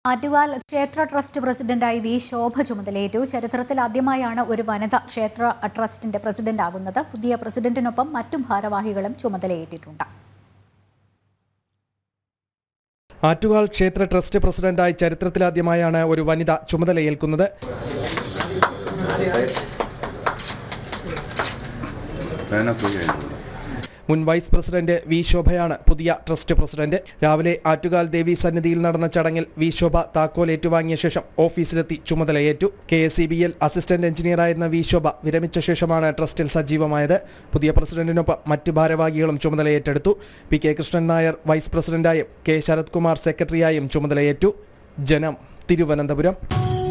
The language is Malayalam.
ആറ്റുകാൽ ക്ഷേത്ര ട്രസ്റ്റ് പ്രസിഡന്റായി വി ശോഭ ചുമതലയേറ്റു ചരിത്രത്തിൽ ആദ്യമായാണ് ഒരു വനിത ക്ഷേത്ര ട്രസ്റ്റിന്റെ പ്രസിഡന്റ് ആകുന്നത് പുതിയ പ്രസിഡന്റിനൊപ്പം മറ്റു ഭാരവാഹികളും ചുമതലയേറ്റിട്ടുണ്ട് ആറ്റുകാൽ ക്ഷേത്ര ട്രസ്റ്റ് പ്രസിഡന്റായി ചരിത്രത്തിലാദ്യമായാണ് ഒരു വനിത ചുമതലയേൽക്കുന്നത് മുൻ വൈസ് പ്രസിഡന്റ് വി ശോഭയാണ് പുതിയ ട്രസ്റ്റ് പ്രസിഡന്റ് രാവിലെ ആറ്റുകാൽ ദേവി സന്നിധിയിൽ നടന്ന ചടങ്ങിൽ വി ശോഭ താക്കോൽ ഏറ്റുവാങ്ങിയ ശേഷം ഓഫീസിലെത്തി ചുമതലയേറ്റു K S C B L assistant എഞ്ചിനീയറായിരുന്ന വി ശോഭ വിരമിച്ച ശേഷമാണ് ട്രസ്റ്റിൽ സജീവമായത് പുതിയ പ്രസിഡന്റിനൊപ്പം മറ്റ് ഭാരവാഹികളും ചുമതലയേറ്റെടുത്തു P K Krishnan Nair vice പ്രസിഡന്റായും കെ ശരത് കുമാർ സെക്രട്ടറിയായും ചുമതലയേറ്റു ജനം തിരുവനന്തപുരം